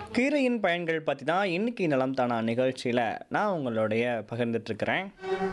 கீரையின் பயன்கள் பற்றி தான் இன்னைக்கு நலம் தானா நிகழ்ச்சியில் நான் உங்களுடைய பகிர்ந்துட்டு இருக்கிறேன்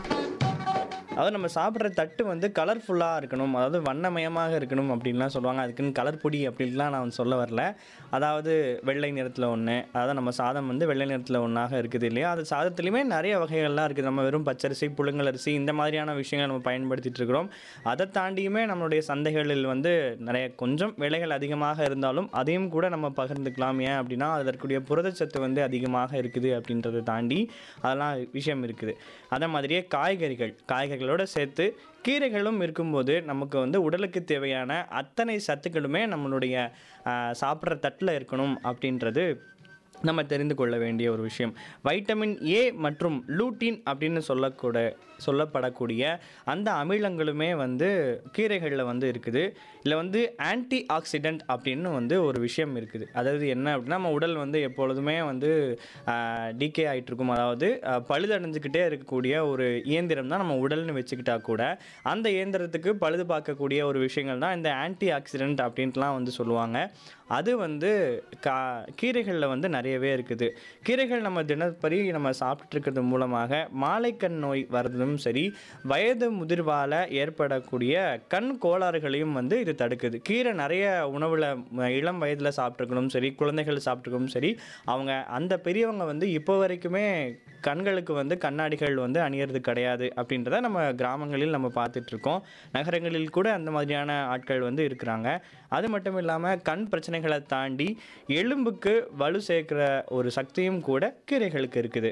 அதாவது நம்ம சாப்பிட்ற தட்டு வந்து கலர்ஃபுல்லாக இருக்கணும் அதாவது வண்ணமயமாக இருக்கணும் அப்படின்லாம் சொல்லுவாங்க அதுக்குன்னு கலர் பொடி அப்படின்லாம் நான் சொல்ல வரல அதாவது வெள்ளை நிறத்தில் ஒன்று அதாவது நம்ம சாதம் வந்து வெள்ளை நிறத்தில் ஒன்றாக இருக்குது இல்லையா அது சாதத்துலேயுமே நிறைய வகைகள்லாம் இருக்குது நம்ம வெறும் பச்சரிசி புழுங்கலரிசி இந்த மாதிரியான விஷயங்கள் நம்ம பயன்படுத்திட்டு இருக்கிறோம் அதை தாண்டியுமே நம்மளுடைய சந்தைகளில் வந்து நிறைய கொஞ்சம் விலைகள் அதிகமாக இருந்தாலும் அதையும் கூட நம்ம பகிர்ந்துக்கலாம் ஏன் அப்படின்னா அதற்குரிய புரதச்சத்து வந்து அதிகமாக இருக்குது அப்படின்றத தாண்டி அதெல்லாம் விஷயம் இருக்குது அதே மாதிரியே காய்கறிகள் காய்கறிகளோடு சேர்த்து கீரைகளும் இருக்கும்போது நமக்கு வந்து உடலுக்கு தேவையான அத்தனை சத்துக்களுமே நம்மளுடைய ஆஹ், சாப்பிட்ற தட்டில் இருக்கணும் அப்படின்றது நம்ம தெரிந்து கொள்ள வேண்டிய ஒரு விஷயம் வைட்டமின் ஏ மற்றும் லூட்டின் அப்படின்னு சொல்லக்கூட சொல்லப்படக்கூடிய அந்த அமிலங்களுமே வந்து கீரைகளில் வந்து இருக்குது இல்லை வந்து ஆன்டி ஆக்சிடென்ட் அப்படின்னு வந்து ஒரு விஷயம் இருக்குது அதாவது என்ன அப்படின்னா நம்ம உடல் வந்து எப்பொழுதுமே வந்து டிகே ஆகிட்டு இருக்கும் அதாவது ஆஹ், பழுதடைஞ்சுக்கிட்டே இருக்கக்கூடிய ஒரு இயந்திரம் தான் நம்ம உடல்னு வச்சுக்கிட்டா கூட அந்த இயந்திரத்துக்கு பழுது பார்க்கக்கூடிய ஒரு விஷயங்கள் தான் இந்த ஆன்டி ஆக்சிடென்ட் அப்படின்ட்டுலாம் வந்து சொல்லுவாங்க அது வந்து கா கீரைகளில் வந்து நிறையவே இருக்குது கீரைகள் நம்ம தினப்படி நம்ம சாப்பிட்டு இருக்கிறது மூலமாக மாலைக்கண் நோய் வர்றதும் சரி வயது முதிர்வால் ஏற்படக்கூடிய கண் கோளாறுகளையும் வந்து இது தடுக்குது கீரை நிறைய உணவில் இளம் வயதில் சாப்பிட்ருக்கணும் சரி குழந்தைகள் சாப்பிட்ருக்கணும் சரி அவங்க அந்த பெரியவங்க வந்து இப்போ வரைக்குமே கண்களுக்கு வந்து கண்ணாடிகள் வந்து அணியறது கிடையாது அப்படின்றத நம்ம கிராமங்களில் நம்ம பார்த்துட்டு இருக்கோம் நகரங்களில் கூட அந்த மாதிரியான ஆட்கள் வந்து இருக்கிறாங்க அது மட்டும் இல்லாமல் கண் பிரச்சனைகளை தாண்டி எலும்புக்கு வலு சேர்க்கிற ஒரு சக்தியும் கூட கீரைகளுக்கு இருக்குது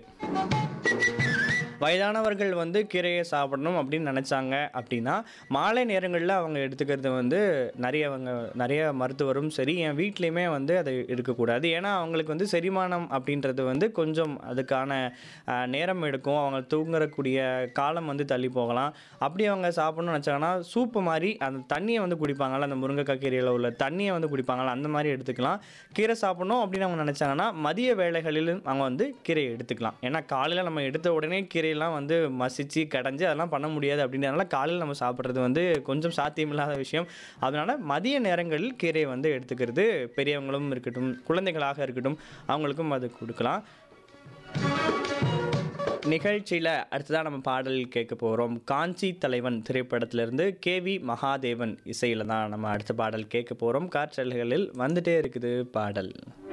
வயதானவர்கள் வந்து கீரையை சாப்பிடணும் அப்படின்னு நினச்சாங்க அப்படின்னா மாலை நேரங்களில் அவங்க எடுத்துக்கிறது வந்து நிறையவங்க நிறைய மருத்துவரும் சரி என் வீட்லேயுமே வந்து அது இருக்கக்கூடாது ஏன்னா அவங்களுக்கு வந்து செரிமானம் அப்படின்றது வந்து கொஞ்சம் அதுக்கான ஆஹ், நேரம் எடுக்கும் அவங்க தூங்குறக்கூடிய காலம் வந்து தள்ளி போகலாம் அப்படி அவங்க சாப்பிடணும்னு நினச்சாங்கன்னா சூப்பு மாதிரி அந்த தண்ணியை வந்து குடிப்பாங்கல்ல அந்த முருங்கைக்காய் கீரையில் உள்ள தண்ணியை வந்து குடிப்பாங்கல்ல அந்த மாதிரி எடுத்துக்கலாம் கீரை சாப்பிடணும் அப்படின்னு அவங்க நினச்சாங்கன்னா மதிய வேளைகளிலும் அவங்க வந்து கீரையை எடுத்துக்கலாம் ஏன்னா காலையில் நம்ம எடுத்த உடனே கீரையெல்லாம் வந்து மசிச்சு கடைஞ்சி அதெல்லாம் பண்ண முடியாது அப்படின்றதுனால காலையில் நம்ம சாப்பிட்றது வந்து கொஞ்சம் சாத்தியமில்லாத விஷயம் அதனால் மதிய நேரங்களில் கீரையை வந்து எடுத்துக்கிறது பெரியவங்களும் இருக்கட்டும் குழந்தைகளாக இருக்கட்டும் அவங்களுக்கும் அது கொடுக்கலாம் நிகழ்ச்சியில் அடுத்ததாக நம்ம பாடல் கேட்க போகிறோம் காஞ்சி தலைவன் திரைப்படத்திலிருந்து கேவி மகாதேவன் இசையில் தான் நம்ம அடுத்த பாடல் கேட்க போகிறோம் காற்றல்களில் வந்துட்டே இருக்குது பாடல்